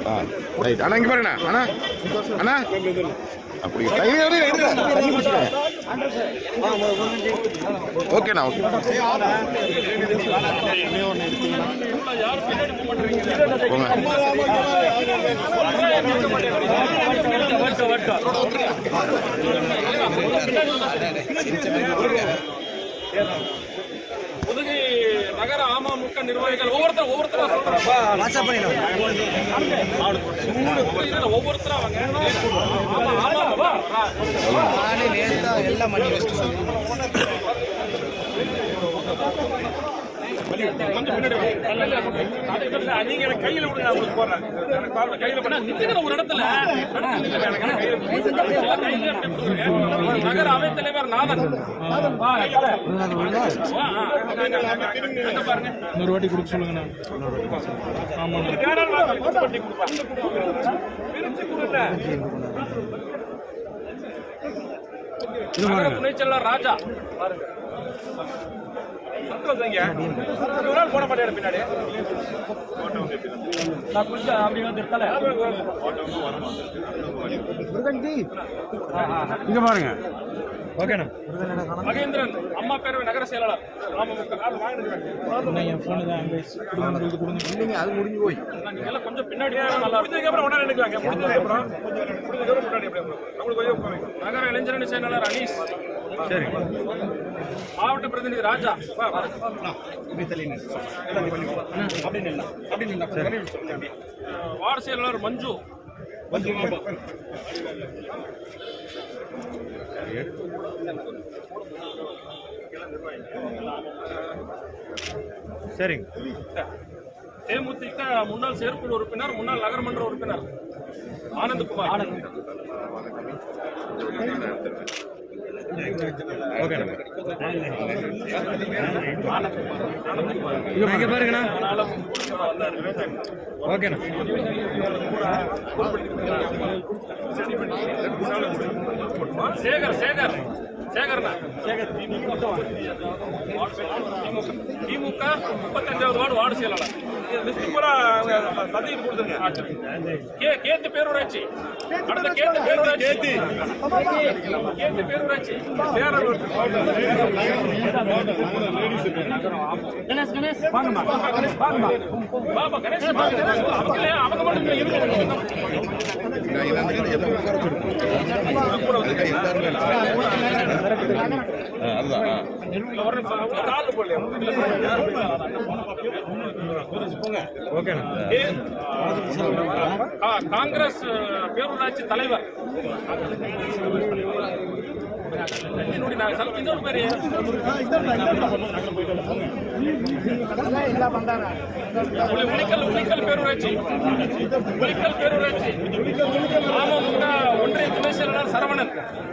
ஆ right அண்ணா இங்கே பாருங்கண்ணா அண்ணா அண்ணா அப்படி தண்ணி வந்து எடுங்க. தண்ணி குடிச்சுக்கோங்க ஓகேண்ணா ஓகே போங்க புதுகை நகர அமமுக நிர்வாகிகள் ஒவ்வொருத்தரும் ஒவ்வொருத்தரா சொல்றேன் இல்ல, ஒவ்வொருத்தரா வாங்க ஆமா ஆமா வா. கொஞ்சம் பின்னாடி வாங்க. இல்ல, இல்ல, அது இல்ல, இல்ல, நீங்க எனக்கு கையில விடுங்க நான் உங்களுக்கு போடுறேன் எனக்கு பாருங்க, கையில போடுங்க. நிக்குங்க ஒரு இடத்துல நிக்குங்க, எனக்கு எனக்கு கையில கொடுங்க. எல்லாம் கையில அப்படியே கொடுங்க. நகர அவைத் தலைவர் நாதன் வா, கையில. வா, ஆ, அங்க பாருங்க இன்னொரு வாட்டி கொடுக்க சொல்லுங்கண்ணா ஆமாண்ணா ஒரு கேரளா வாங்க, கொண்டு பண்ணி கொடுப்பா. பிரிச்சு கொடுங்க. நகர துணைச் செயலாளர் ராஜா பாருங்க சத்தம் வைங்க. ஒரு நாள் போட மாட்டேன் பின்னாடி நான் குளிச்சா அப்படி வந்து தலை இங்க பாருங்க ஓகேண்ணா மகேந்திரன் அம்மா பேரவை நகர செயலாளர் அமமுக. ஆள் வாங்கிட்டு என் ஃபோனு தான் அங்கே கொடுங்க கொடுங்க இல்லைங்க அது முடிஞ்சு போய் நாங்க எல்லாம் கொஞ்சம் பின்னாடி போனா நல்லா இருக்கும். முடிஞ்சதுக்கு அப்புறம் உடனே நினைக்கலாங்க. முடிஞ்சதுக்கு அப்புறம் முடிஞ்சதுக்கு அப்புறம் முன்னாடி அப்படியே போகலாம். நம்மளுக்கு கொஞ்சம் உட்காருங்க. நகர இளைஞரணி செயலாளர் அனீஸ் சரி மாவட்ட பிரதிநிதி ராஜா வா, வா. அஹ், வார்டு செயலாளர் மஞ்சு சரிங்க தேமுதிக முன்னாள் செயற்குழு உறுப்பினர் முன்னாள் நகரமன்ற உறுப்பினர் ஆனந்த்குமார் ஓகேண்ணா இங்க பாருங்கண்ணா அதனால வந்தாரு ஓகேண்ணா சேகர் சேகர் சேகர்ண்ணா திமுக முப்பத்தஞ்சாவது வார்டு வார்டு செயலாளர் லிஸ்ட் பூரா சதவீதம் கொடுத்துருங்க கே கேத்து பேரூராட்சி அடுத்த கேத்து பேரூராட்சி கேத்து பேரூராட்சி கணேஷ் கணேஷ் வாங்கம்மா கணேஷ் வாங்கம்மா பாப்பா கணேஷ் வாங்க கணேஷ் அவங்க அவங்க மட்டும் இருக்காங்க ஓகேண்ணா கா- காங்கிரஸ் அஹ், பேரூராட்சி தலைவர் என்னுடைய நான் சல்- இன்னொரு பேரு உளி- உளிக்கல் உளிக்கல் பேரூராட்சி உளிக்கல் பேரூராட்சி அமமுக ஒன்றிய துணை செயலாளர் சரவணன்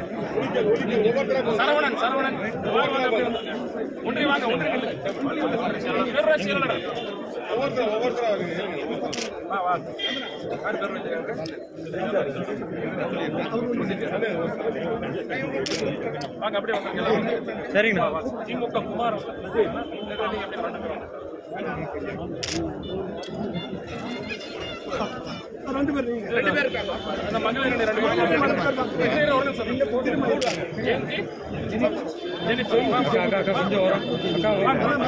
சரவணன் சரவணன் வாங்க, வாங்க, அப்படியே வந்துருங்க. ஒன்றிய வாங்க ஒன்றிய நில்லுங்க. பேரூராட்சி செயலாளர் வா, வா. யார் பேரூராட்சி செயலாளர்? வாங்க அப்படியே வாங்க எல்லாம் வாங்க. சரிங்கண்ணா திமுக குமார் நீங்க அப்படியே வாங்க. ரெண்டு பேர் இருக்காங்க. அந்த மகளிர் அணி ரெண்டு பேர் இருக்காங்க. ஒரு நிமிஷம். ஜெயந்தி? ஜெனிஃபர். வாங்க, வாங்க. அக்கா அக்கா கொஞ்சம் வரும் அக்கா வரும்.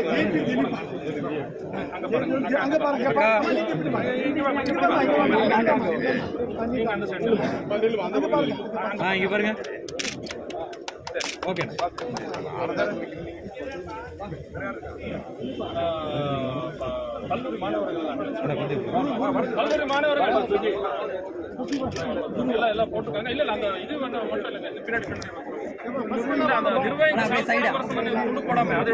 அங்க பாருங்க. அங்க பாருங்க. அக்கா இங்க வாங்க, இங்க வாங்க. நீங்க அந்த சைடு. ஆ இங்க பாருங்க ஓகேண்ணா கல்லூரி மாணவர்கள் அண்ணா, கொஞ்சம் கல்லூரி மாணவர்கள் எல்லாம் எல்லாம் போட்டுருக்காங்க இல்ல இல்ல அந்த இது வந்து மட்டும் இல்லைங்க இந்த பின்னாடி பின்னாடி இல்ல, அந்த நிர்வாகி துண்டு போடாம அது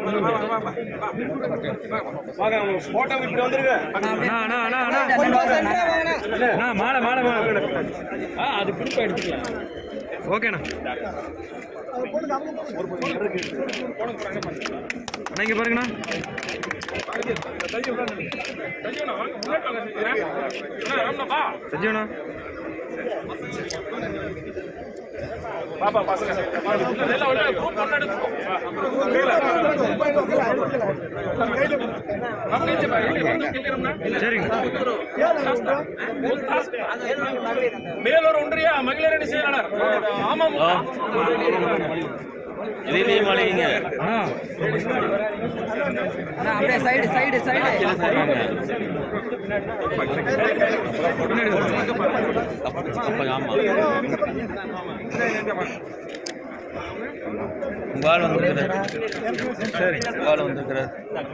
அண்ணா அண்ணா அண்ணா அண்ணா அண்ணா மாலை மாலை மாலை ஆ அது குரூப்பாக எடுத்துக்கலாம் ஓகேண்ணா அண்ணா இங்க பாருங்கண்ணா சஜீவனா வாங்க முன்னாடி வாங்க சஜீவனா. அண்ணா, ராமண்ணா, வா சஜீவண்ணா பாப்பா பசங்க எல்லாம் உள்ள group ஒண்ணு எடுத்துக்கோ. கையில. நம்ம இங்க பாரு, இங்க இங்க கிளியரம்னா? சரிங்க ஒரு task. மேலூர் ஒன்றிய மகளிர் அணி செயலாளர் ஆமாம் இதே மலைங்க ஆ அப்படியே சைடு சைடு சைடு அப்ப ஆமா உங்க ஆள் வந்திருக்கிறார் சரி உங்க ஆள் வந்திருக்கிறார்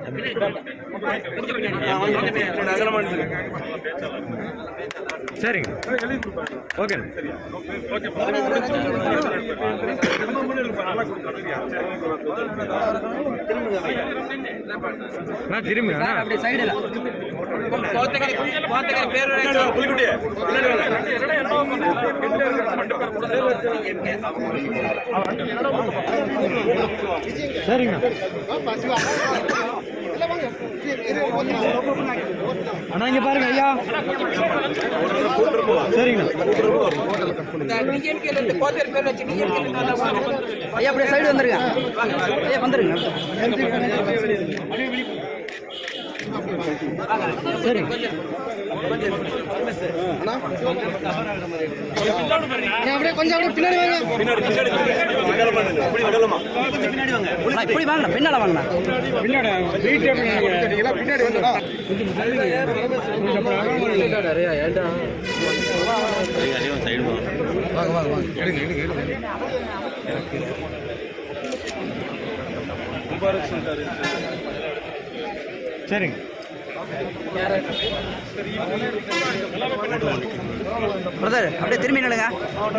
சரிங்க ஓகே நான் திரும்பி அண்ணா அப்படியே சைடுல சரிங்க அண்ணா இங்க பாருங்க ஐயா சரிங்க ஐயா அப்படியே சைடு வந்துருங்க ஐயா வந்துருங்க சரிங்க அப்படியே கொஞ்சம் அப்படியே பின்னாடி வாங்க இப்படி வாங்கண்ணா பின்னால வாங்கண்ணா பின்னாடி வந்துடா அதிகம் சைடு வாங்க வாங்க வாங்க எடுங்க எடுங்க எடுங்க சரிங்க பிரதர் அப்படியே திரும்பி நில்லுங்க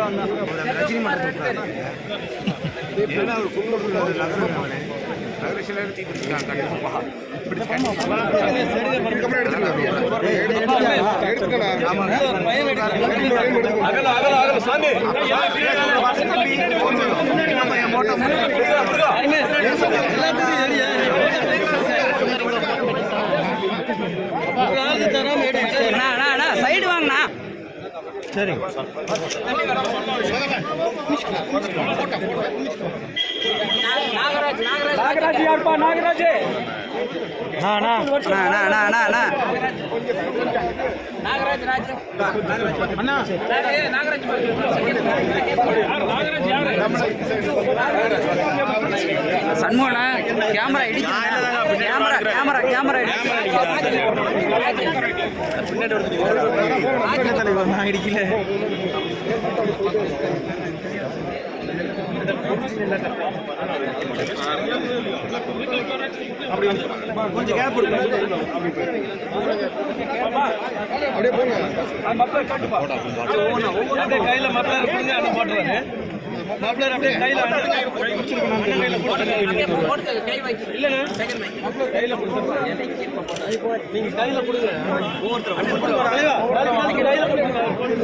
இதுக்கப்புறம் எடுத்துக்கலாம் எடுத்துக்கலாம் அகல அகல அகல சாமி அண்ணா அண்ணா அண்ணா சைடு வாங்கண்ணா சரிங்க நாகராஜ் யாருப்பா நாகராஜ் அண்ணா அண்ணா அண்ணா அண்ணா அண்ணா அண்ணா சண்முகண்ணா கேமரா இடிச்சு கேமரா கேமரா கேமரா தலைவர் நான் இடிக்கல அப்படியே போங்க அப்படியே கையில மப்ளர் பிடிங்க அண்ணன் போட்டுருவாரு மப்ளர் அப்படியே கையில இல்லைண்ணே கையில கொடுத்துருவாரு நீங்க கையில கொடுங்க ஒவ்வொருத்தரும் தலைவா தலைவா, நீங்க கையில கொடுங்க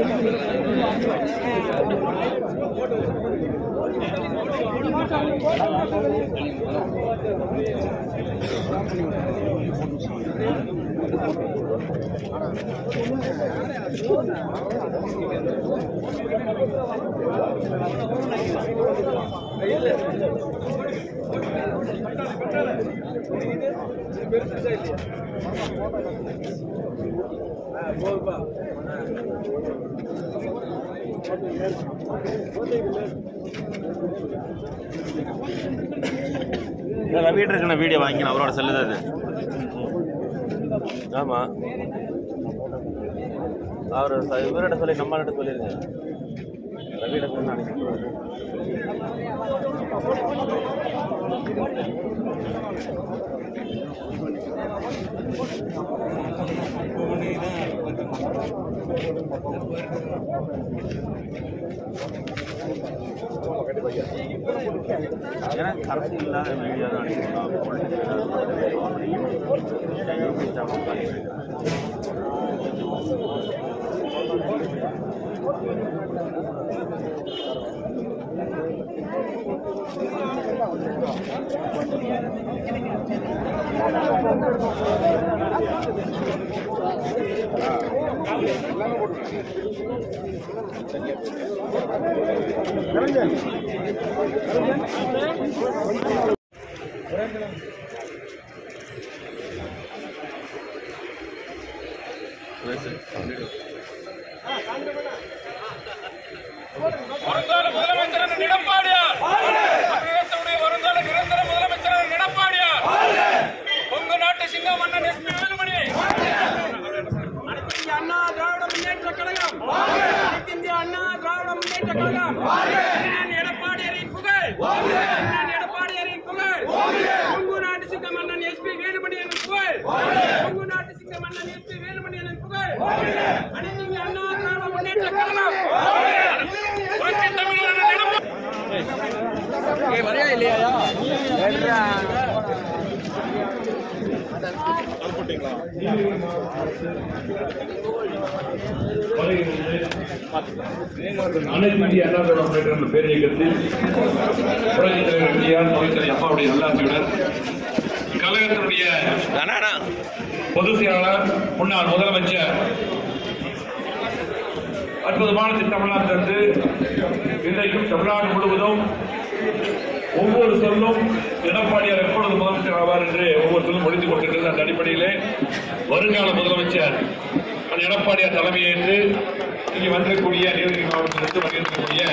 ரவிட்டு இருக்கிற வீடியோ வாங்கிக்கணும் அவரோட செல்லு அது ஆமா அவர் இவர்கிட்ட சொல்லி நம்மள்கிட்ட சொல்லிருங்க ரவியிட சொல்லி அனுப்பி விடுவாரு. ஏன்னா கரண்ட் இல்லாத வீடியோ தான் வருங்கால முதலமைச்சர் எடப்பாடியார் தமிழகத்துடைய வருங்கால நிரந்தர முதலமைச்சர் எடப்பாடியார் கொங்கு நாட்டு சிங்க மன்னன் எஸ் பி வேலுமணி அனைத்திந்திய அண்ணா திராவிட முன்னேற்ற கழகம் அனைத்திந்திய அண்ணா திராவிட முன்னேற்ற கழகம் அண்ணன் எடப்பாடியாரின் புகழ் அண்ணன் எடப்பாடியாரின் புகழ் கொங்கு நாட்டு சிங்க மன்னன் எஸ் பி வேலுமணியனின் புகழ் கொங்கு நாட்டு சிங்க மன்னன் எஸ் பி வேலுமணியனின் புகழ் அனைத்திந்திய அண்ணா திராவிட முன்னேற்ற கழகம் புரட்சி தமிழர் எடப்பாடி அனைத்து இந்திய அண்ணா திராவிட முன்னேற்ற பேர் இயக்கத்தில் புரட்சித் தலைவர் எம்ஜிஆர் புரட்சித் அம்மாவுடைய நல்லாட்சியுடன் கழகத்தினுடைய பொதுச் செயலாளர் முன்னாள் முதலமைச்சர் அற்புதமான திட்டமெல்லாம் தந்து இன்றைக்கும் தமிழ்நாடு முழுவதும் ஒவ்வொரு சொல்லும் எடப்பாடியார் எப்பொழுது முதலமைச்சர் ஆவார் என்று ஒவ்வொரு சொல்லும் முடித்துக் கொண்டிருக்கிறது அந்த அடிப்படையிலே வருங்கால முதலமைச்சர் அந்த எடப்பாடியார் தலைமையேற்று இங்கே வந்திருக்கக்கூடிய நீலகிரி மாவட்டத்திலிருந்து வந்திருக்கக்கூடிய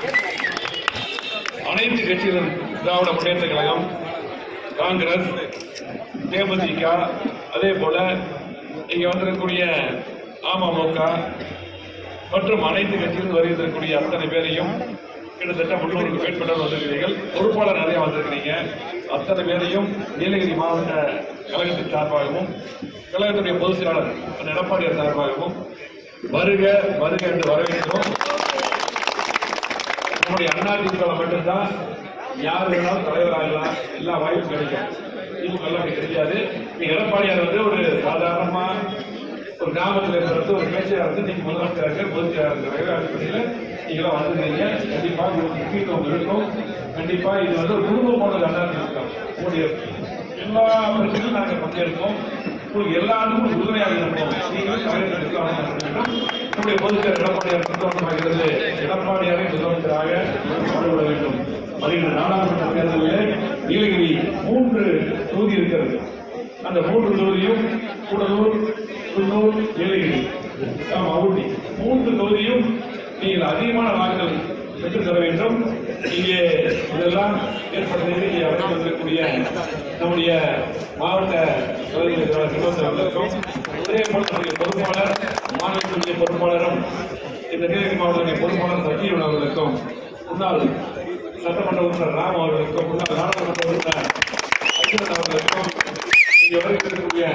அனைத்து கட்சிகளும் திராவிட முன்னேற்ற கழகம் காங்கிரஸ் தேமுதிக அதே போல இங்கே வந்திருக்கக்கூடிய அமமுக மற்றும் அனைத்து கட்சியிலும் வருகிறக்கூடிய அத்தனை பேரையும் கிட்டத்தட்ட முன்னூறுக்கு மேற்பட்டவர் வந்திருக்கிறீர்கள் பொறுப்பாளர் நிறைய வந்திருக்கிறீங்க அத்தனை பேரையும் நீலகிரி மாவட்ட கழகத்தின் சார்பாகவும் கழகத்துடைய பொதுச் செயலாளர் அண்ணன் எடப்பாடியார் சார்பாகவும் வருக வருக என்று வரவேற்கிறோம் நம்முடைய அதிமுக மட்டும்தான் யார் வேணாலும் தலைவராகலாம் எல்லா வாய்ப்பும் கிடைக்கும் திமுக எல்லாம் அப்படி கிடையாது நீங்க எடப்பாடியார் வந்து ஒரு சாதாரணமா ஒரு கிராமத்தில் இருக்கிறது ஒரு பேச்சியாக இருந்து நீங்க முதலமைச்சராக பொதுச் செயலாளர் அடிப்படையில் நீங்களாம் வந்துருக்கீங்க கண்டிப்பா உங்களுக்கு முக்கியத்துவம் இருக்கும் கண்டிப்பா இது வந்து ஒரு குடும்பம் போனது அதிமுக உங்களுடைய எல்லா பிரச்சனையும் நாங்கள் பங்கேற்போம் உங்களுக்கு எல்லாருக்கும் உறுதுணையாக இருப்போம் நீங்களும் தலைவர் இருக்கலாம் நம்முடைய பொதுச்செயலர் எடப்பாடியார் சுத்தமாகிறது எடப்பாடியாரை முதலமைச்சராக பாடுபட வேண்டும் வருகிற நாடாளுமன்ற தேர்தலில் நீலகிரி மூன்று தொகுதி இருக்கிறது அந்த மூன்று தொகுதியும் கூடலூர் குன்னூர் நீலகிரி ஆமா, ஊட்டி மூன்று தொகுதியும் நீங்கள் அதிகமான வாக்குகள் பெற்றுத் தர வேண்டும் இங்கே இதெல்லாம் ஏற்பட்ட இங்கே அமைத்து வந்திருக்கக்கூடிய நம்முடைய மாவட்ட பகுதியில் நிர்வாகத்திற்கும் அதே போல நம்முடைய பொறுப்பாளர் மாநிலத்தினுடைய பொறுப்பாளரும் இந்த நீலகிரி மாவட்டத்தினுடைய பொறுப்பாளர் சத்தியவன் அவர்களுக்கும் முன்னாள் சட்டமன்ற உறுப்பினர் ராம் அவர்களுக்கும் முன்னாள் நாடாளுமன்ற உறுப்பினர் அர்ஜுனன் அவர்களுக்கும் இங்கே வருகிறக்கூடிய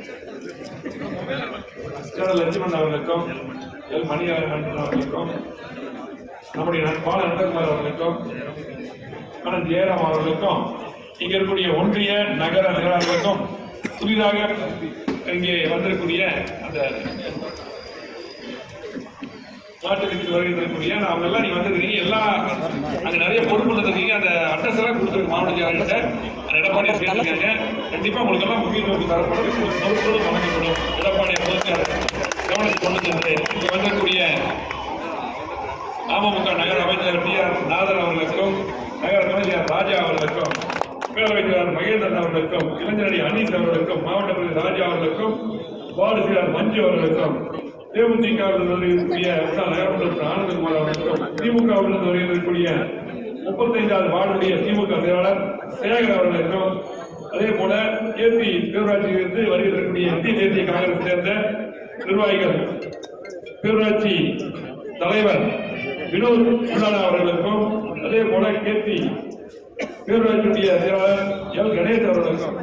சேனல் லட்சுமணன் அவர்களுக்கும் எல் மணிகண்டன் அவர்களுக்கும் நம்முடைய பால நந்தகுமார் அவர்களுக்கும் அண்ணன் ஜெயராம் அவர்களுக்கும் இங்க இருக்கக்கூடிய ஒன்றிய நகர நகரார்களுக்கும் புதிதாக இங்கே வந்திருக்கக்கூடிய அந்த நாட்டுக்கு வருகிறக்கூடிய அவங்க எல்லாம் நீங்க வந்திருக்கீங்க எல்லா அங்க நிறைய பொறுப்பு இருக்கீங்க அந்த அட்ரஸ் எல்லாம் கொடுத்துருக்கு மாவட்ட செயலாளர்கிட்ட அந்த எடப்பாடியை சேர்த்துருக்காங்க கண்டிப்பா உங்களுக்கு எல்லாம் முக்கியத்துவம் தரப்படும் உங்களுக்கு பொறுப்புகளும் வழங்கப்படும் எடப்பாடியை பொறுத்து கவனத்தை கொண்டு சென்று இங்க வந்திருக்கக்கூடிய அமமுக நகர அமைச்சர் டி ஆர் நாதர் அவர்களுக்கும் நகர துணைச்சர் ராஜா அவர்களுக்கும் பேரவைத் செயலாளர் மகேந்திரன் அவர்களுக்கும் இளைஞரணி அனீஸ் அவர்களுக்கும் மாவட்ட பிரதி ராஜா அவர்களுக்கும் வார்டு செயலாளர் மஞ்சு அவர்களுக்கும் தேமுதிக வருகிறக்கூடிய முன்னாள் நகரமன்ற உறுப்பினர் ஆனந்தகுமார் அவர்களுக்கும் திமுக வருகிறக்கூடிய முப்பத்தைந்தாவது வார்டுடைய திமுக செயலாளர் சேகர் அவர்களுக்கும் அதே போல ஏபி பேரூராட்சியிலிருந்து வருகிறக்கூடிய இந்திய தேசிய காங்கிரஸ் சேர்ந்த நிர்வாகிகள் பேரூராட்சி தலைவர் வினோத் உள்ளான அவர்களுக்கும் அதே போல கேபி பேரூராட்சியுடைய செயலாளர் எல் கணேஷ் அவர்களுக்கும்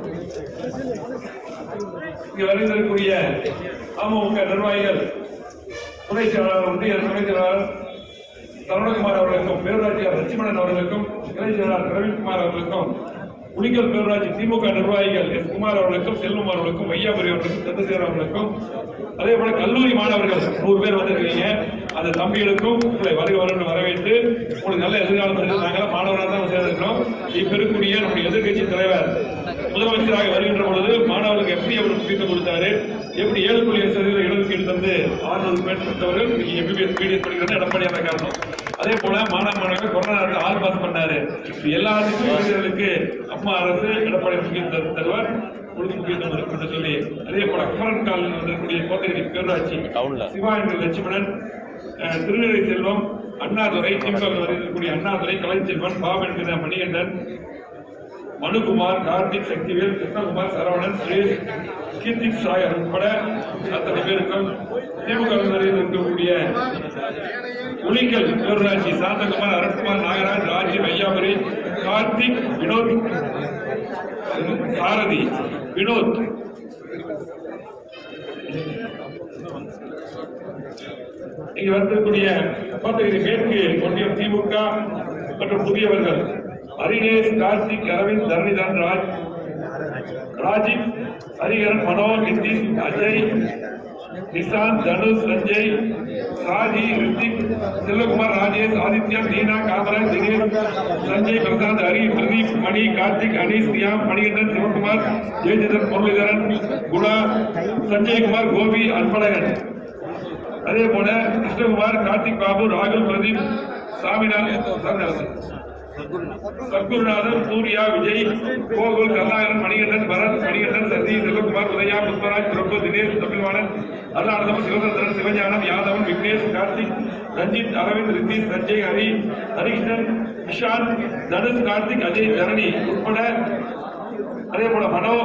இங்கு வருகிறக்கூடிய அமமுக நிர்வாகிகள் துணை செயலாளர் ஒன்றிய துணை செயலாளர் சரவணகுமார் அவர்களுக்கும் பேரூராட்சியார் லட்சுமணன் அவர்களுக்கும் இணை செயலாளர் ரவிக்குமார் அவர்களுக்கும் புலிகள் பேரூராட்சி திமுக நிர்வாகிகள் எஸ் குமார் அவர்களுக்கும் செல்வம் அவர்களுக்கும் வையாபுரி அவர்களுக்கும் சந்திரசேகர் அவர்களுக்கும் அதே போல கல்லூரி மாணவர்கள் நூறு பேர் வந்திருக்கீங்க அந்த தம்பிகளுக்கும் உங்களை வருக வரும்னு வரவேற்று உங்களுக்கு நல்ல எதிர்காலம் இருக்கு நாங்களாம் மாணவராக தான் சேர்ந்திருக்கிறோம் இப்ப இருக்கக்கூடிய நம்முடைய எதிர்க்கட்சி தலைவர் முதலமைச்சராக வருகின்ற பொழுது மாணவர்களுக்கு எப்படி அவர் முக்கியத்துவம் கொடுத்தாரு எப்படி ஏழு புள்ளி ஏழு சதவீத இடஒதுக்கீடு தந்து ஆறுநூறு மேற்பட்டவர்கள் இன்னைக்கு எம்பிபிஎஸ் பிடிஎஸ் படிக்கிறது எடப்பாடியான காரணம் அதே போல மாணவ மாணவர்கள் கொரோனா நேரத்தில் ஆள் பாஸ் பண்ணாரு இப்ப எல்லா இளைஞர்களுக்கு அம்மா அரசு எடப்பாடி முக்கியத்துவம் தருவார் உறுதி முக்கியத்துவம் இருக்கும் என்று சொல்லி அதே போல குமரன் காலில் வந்திருக்கக்கூடிய கோத்தகிரி பேரூராட்சி டவுன்ல. சிவா என்ற லட்சுமணன் அஹ், திருநிலை செல்வம் அண்ணாதுரை திமுக இருக்கக்கூடிய அண்ணாதுரை கலைச்செல்வன் பாபு என்கிற மணிகண்டன் மனுகுமார் கார்த்திக் சக்திவேல் கிருஷ்ணகுமார் சரவணன் சுரேஷ் கீர்த்திக் சாயர் உட்பட அத்தனை பேருக்கும் திமுக இருக்கக்கூடிய உளிக்கல் பேரூராட்சி சாந்தகுமார் அருண்குமார் நாகராஜ் ராஜி வையாபுரி கார்த்திக் வினோத் சாரதி வினோத் இங்க வந்திருக்கக்கூடிய கோத்தகிரி மேற்கு ஒன்றியம் திமுக மற்றும் புதியவர்கள் ஹரிநேஷ் கார்த்திக் அரவிந்த் தரணிதரன் ராஜ் ராஜீவ் ஹரிகரன் மனோ நிதிஷ் அஜய் நிசாந்த் தனுஷ் சஞ்சய் ராஜி ரித்திக் செல்வகுமார் ராஜேஷ் ஆதித்யா தீனா காமராஜ் தினேஷ் சஞ்சய் பிரசாந்த் ஹரி பிரதீப் மணி கார்த்திக் அனீஸ் ரியாம் மணிகண்டன் சிவகுமார் ஜெயச்சந்திரன் முரளிதரன் குணா சஞ்சய்குமார் கோபி அன்பழகன் அதே போல கிருஷ்ணகுமார் கார்த்திக் பாபு ராகுல் பிரதீப் சாமிநாதன் சாமிநாதன் சத்குருநாதன் சூர்யா விஜய் கோகுல் கருணாகரன் மணிகண்டன் பரத் மணிகண்டன் சசி செல்வகுமார் உதயா புஷ்பராஜ் பிரபு தினேஷ் தமிழ்வாணன் அருணானந்தம் சிவசந்திரன் சிவஞானம் யாதவன் விக்னேஷ் கார்த்திக் ரஞ்சித் அரவிந்த் ரித்தீஷ் சஞ்சய் ஹரி ஹரிகிருஷ்ணன் விஷால் தனுஷ் கார்த்திக் அஜய் தரணி உட்பட அதே போல மனோ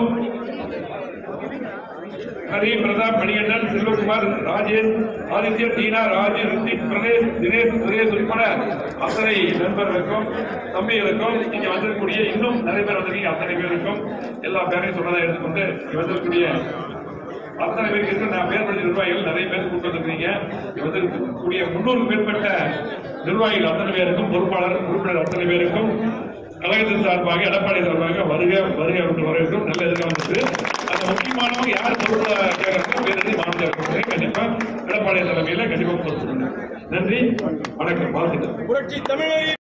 ஹரி பிரதாப் மணிகண்டன் செல்வகுமார் ராஜேஷ் ஆதித்ய தீனா ராஜ் ரித்திக் பிரதேஷ் தினேஷ் சுரேஷ் உட்பட அத்தனை நண்பர்களுக்கும் தம்பிகளுக்கும் இங்க வந்திருக்கக்கூடிய இன்னும் நிறைய பேர் வந்திருக்கீங்க அத்தனை பேருக்கும் எல்லா பேரையும் சொன்னதை எடுத்துக்கொண்டு இங்க வந்திருக்கக்கூடிய அத்தனை பேருக்கு இருக்க நான் மேற்பட்ட நிர்வாகிகள் நிறைய பேர் கூட்டு வந்திருக்கீங்க இங்க வந்திருக்கக்கூடிய முன்னூறு மேற்பட்ட நிர்வாகிகள் அத்தனை பேருக்கும் பொறுப்பாளர் உறுப்பினர் அத்தனை பேருக்கும் கழகத்தின் சார்பாக எடப்பாடி சார்பாக வருக வருக என்று வரவேற்கும் நல்ல எதிர்காலம் இருக்கு அந்த முக்கியமானவங்க யார் பொறுப்பு கேட்கறதுக்கு வேறு மாநில அரசு கண்டிப்பா எடப்பாடி தலைமையில கண்டிப்பா பொறுப்பு நன்றி வணக்கம் வாழ்த்துக்கள் புரட்சி தமிழை